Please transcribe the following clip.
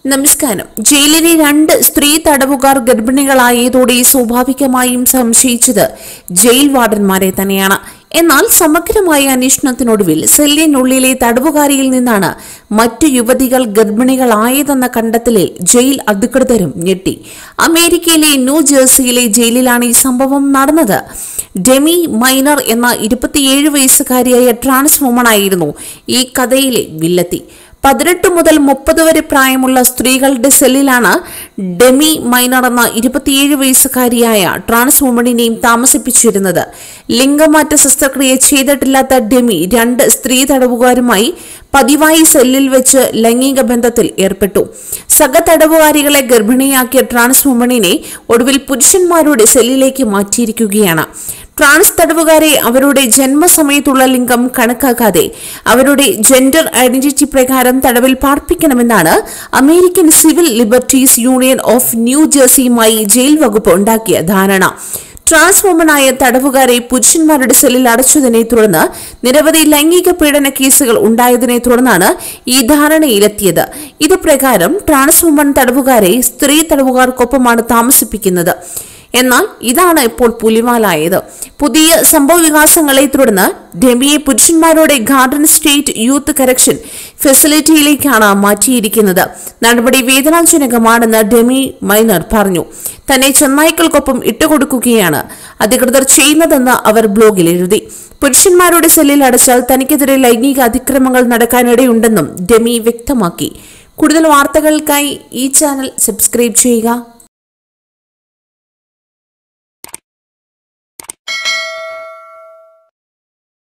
നമസ്കാരം ജയിലിലെ രണ്ട് സ്ത്രീ തടവുകാർ ഗർഭിണികളായതോടെ സ്വാഭാവികമായും സംശയിച്ചത് ജയിൽ വാർഡന്മാരെ തന്നെയാണ് എന്നാൽ സമഗ്രമായ അന്വേഷണത്തിനൊടുവിൽ സെല്ലിനുള്ളിലെ തടവുകാരിയിൽ നിന്നാണ് മറ്റു യുവതികൾ ഗർഭിണികളായതെന്ന കണ്ടെത്തലിൽ ജയിൽ അധികൃതരും ഞെട്ടി അമേരിക്കയിലെ ന്യൂ ജേഴ്സിയിലെ ജയിലിലാണ് ഈ സംഭവം നടന്നത് ഡെമി മൈനർ എന്ന ഇരുപത്തിയേഴ് വയസ്സുകാരിയായ ട്രാൻസ് വുമണായിരുന്നു ഈ കഥയിലെ വില്ലത്തി പതിനെട്ട് മുതൽ മുപ്പത് വരെ പ്രായമുള്ള സ്ത്രീകളുടെ സെല്ലിലാണ് ഡെമി മൈനർ എന്ന ഇരുപത്തിയേഴ് വയസ്സുകാരിയായ ട്രാൻസ് വുമണിനെയും താമസിപ്പിച്ചിരുന്നത് ലിംഗമാറ്റ ശസ്ത്രക്രിയ ചെയ്തിട്ടില്ലാത്ത ഡെമി രണ്ട് സ്ത്രീ തടവുകാരുമായി പതിവായി സെല്ലിൽ വെച്ച് ലൈംഗിക ബന്ധത്തിൽ ഏർപ്പെട്ടു സഹ തടവുകാരികളെ ഗർഭിണിയാക്കിയ ട്രാൻസ് വുമണിനെ ഒടുവിൽ പുരുഷന്മാരുടെ സെല്ലിലേക്ക് മാറ്റിയിരിക്കുകയാണ് ട്രാൻസ് തടവുകാരെ അവരുടെ ജന്മസമയത്തുള്ള ലിംഗം കണക്കാക്കാതെ അവരുടെ ജെൻഡർ ഐഡന്റിറ്റി പ്രകാരം തടവിൽ പാർപ്പിക്കണമെന്നാണ് American civil liberties union of New ജേഴ്സിയുമായി ജയിൽ വകുപ്പ് ഉണ്ടാക്കിയ ധാരണ ട്രാൻസ് വുമണായ തടവുകാരെ പുരുഷന്മാരുടെ സെല്ലിൽ അടച്ചതിനെ തുടർന്ന് നിരവധി ലൈംഗിക പീഡന കേസുകൾ ഉണ്ടായതിനെ തുടർന്നാണ് ഈ ധാരണയിലെത്തിയത് ഇത് പ്രകാരം ട്രാൻസ് വുമൺ തടവുകാരെ സ്ത്രീ തടവുകാർക്കൊപ്പമാണ് താമസിപ്പിക്കുന്നത് എന്നാൽ ഇതാണ് ഇപ്പോൾ പുലിവാലായത് പുതിയ സംഭവ വികാസങ്ങളെ തുടർന്ന് ഡെമിയെ പുരുഷന്മാരുടെ ഗാർഡൻ സ്റ്റേറ്റ് യൂത്ത് കറക്ഷൻ ഫെസിലിറ്റിയിലേക്കാണ് മാറ്റിയിരിക്കുന്നത് നടപടി വേദനാജനകമാണെന്ന് ഡെമി മൈനർ പറഞ്ഞു തന്നെ ചെന്നായ്ക്കൾക്കൊപ്പം ഇട്ടുകൊടുക്കുകയാണ് അധികൃതർ ചെയ്യുന്നതെന്ന് അവർ ബ്ലോഗിൽ എഴുതി പുരുഷന്മാരുടെ സെല്ലിൽ അടച്ചാൽ തനിക്കെതിരെ ലൈംഗിക അതിക്രമങ്ങൾ നടക്കാനിടയുണ്ടെന്നും ഡെമി വ്യക്തമാക്കി കൂടുതൽ വാർത്തകൾക്കായി ഈ ചാനൽ സബ്സ്ക്രൈബ് ചെയ്യുക